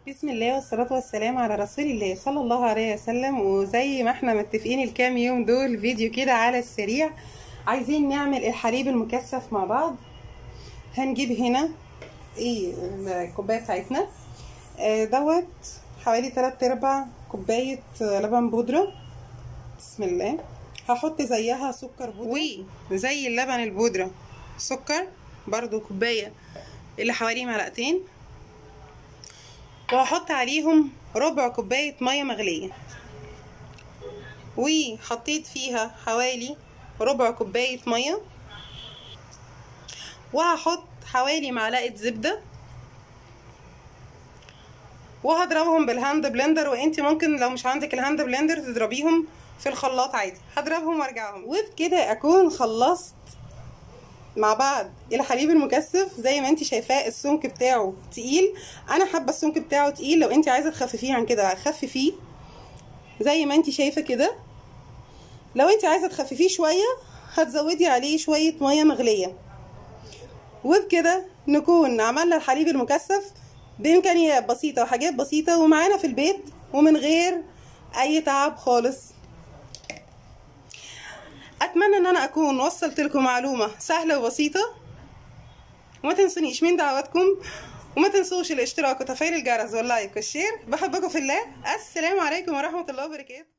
بسم الله والصلاة والسلام على رسول الله صلى الله عليه وسلم وزي ما احنا متفقين الكام يوم دول فيديو كده على السريع عايزين نعمل الحليب المكثف مع بعض هنجيب هنا ايه الكوباية بتاعتنا آه دوت حوالي تلات ارباع كوباية لبن بودرة بسم الله هحط زيها سكر بودرة وزي اللبن البودرة سكر برضو كوباية اللي حوالي معلقتين وهحط عليهم ربع كوباية مية مغلية وحطيت فيها حوالي ربع كوباية مية وهحط حوالي معلقة زبدة وهضربهم بالهاند بلندر وانت ممكن لو مش عندك الهاند بلندر تضربيهم في الخلاط عادي هضربهم وارجعهم وبكده اكون خلصت مع بعض الحليب المكثف زي ما انت شايفاه السمك بتاعه تقيل انا حابه السمك بتاعه تقيل لو انت عايزه تخففيه عن كده خففيه زي ما انت شايفه كده لو انت عايزه تخففيه شويه هتزودي عليه شويه ميه مغليه وبكده نكون عملنا الحليب المكثف بامكانيات بسيطه وحاجات بسيطه ومعانا في البيت ومن غير اي تعب خالص اتمنى ان انا اكون وصلت لكم معلومه سهله وبسيطه وما تنسونيش من دعواتكم وما تنسوش الاشتراك وتفعيل الجرس واللايك والشير بحبكم في الله السلام عليكم ورحمه الله وبركاته